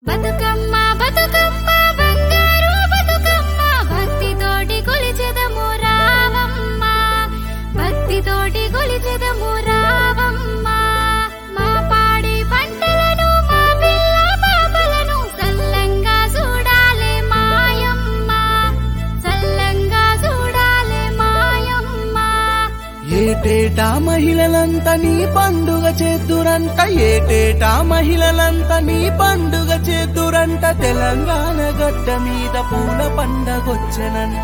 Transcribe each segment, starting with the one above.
బతుకమ్మ బతుకమ్మ బంగారు బతుకమ్మ భక్తితోటి కొలిచెదము రావమ్మ భక్తితోటి కొలిచెదము రావమ్మ మా పాడి పంటలను మా పిల్ల పాపలను సల్లంగా చూడాలే మాయమ్మ సల్లంగా చూడాలే మాయమ్మ ఏటేటా మహిళలంతా నీ పండుగ చేద్దురంట ఏటేటా మహిళలంతా నీ పండుగ చేద్దురంట తెలంగాణ గడ్డ మీద పూల పండగొచ్చనంట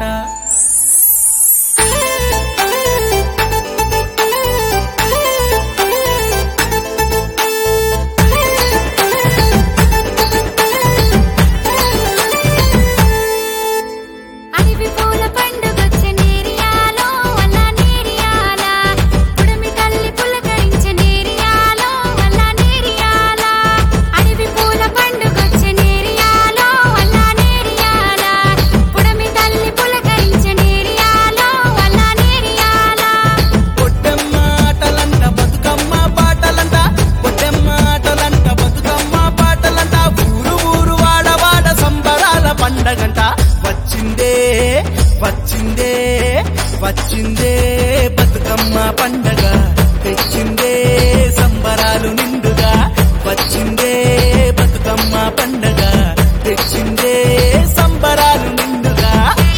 అడవి పూల పండుగొచ్చే నేరియాలో వల్ల నేరియాల పుడమి తల్లి పులకరించే నేరియాలో వల్ల నేరియాల అడవి పూల పండుగొచ్చే నేరియాలో వల్ల నేరియాల పుడమి తల్లి పులకరించే నేరియాలో వల్ల నేరియాల పొట్టెమ్మ ఆటలంట బతుకమ్మ పాటలంట పొట్టెమ్మ ఆటలంట బతుకమ్మ పాటలంట ఊరు ఊరు వాడ వాడ సంబరాల పండగంట వచ్చిందే వచ్చిందే వచ్చిందే బతుకమ్మ పండగ తెచ్చిందే సంబరాలు నిండుగా వచ్చిందే బతుకమ్మ పండగ తెచ్చిందే సంబరాలు నిండుగా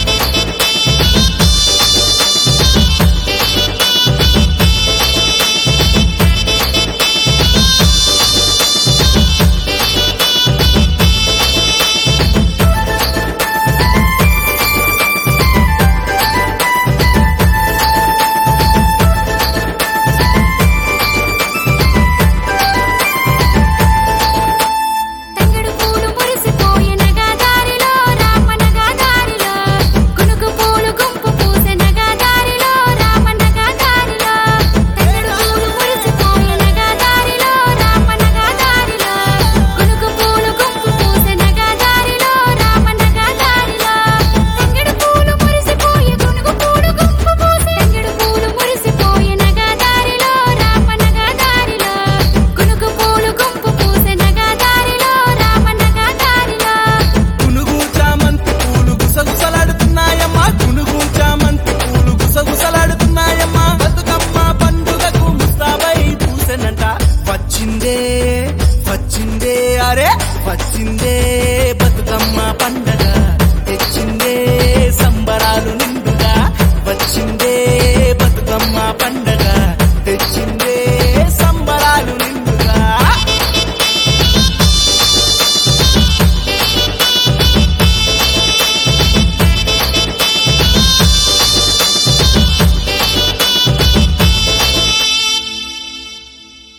తంగడు పూలు మురిసిపోయినగా దారిలో రామనగా దారిలో గునుగు పూలు గుంపు పూసెనగా దారిలో రామనగా దారిలో తంగడు పూలు మురిసిపోయినగా దారిలో రామనగా దారిలో గునుగు పూలు గుంపు పూసెనగా దారిలో రామనగా దారిలో తంగడు పూలు మురిసిపోయి గునుగు పూలు గుంపు పూసె తంగడు పూలు మురిసిపోయినగా దారిలో రామనగా దారిలో గునుగు పూలు గుంపు పూసెనగా దారిలో రామనగా దారిలో గునుగు చామంతి పూలు గుసగుసలాడుతున్నాయమ్మా గునుగు చామంతి పూలు గుసగుసలాడుతున్నాయమ్మా బతుకమ్మ పండుగకు ముస్తాబై పూసెనంట వచ్చిందే వచ్చిందే అరే వచ్చిందే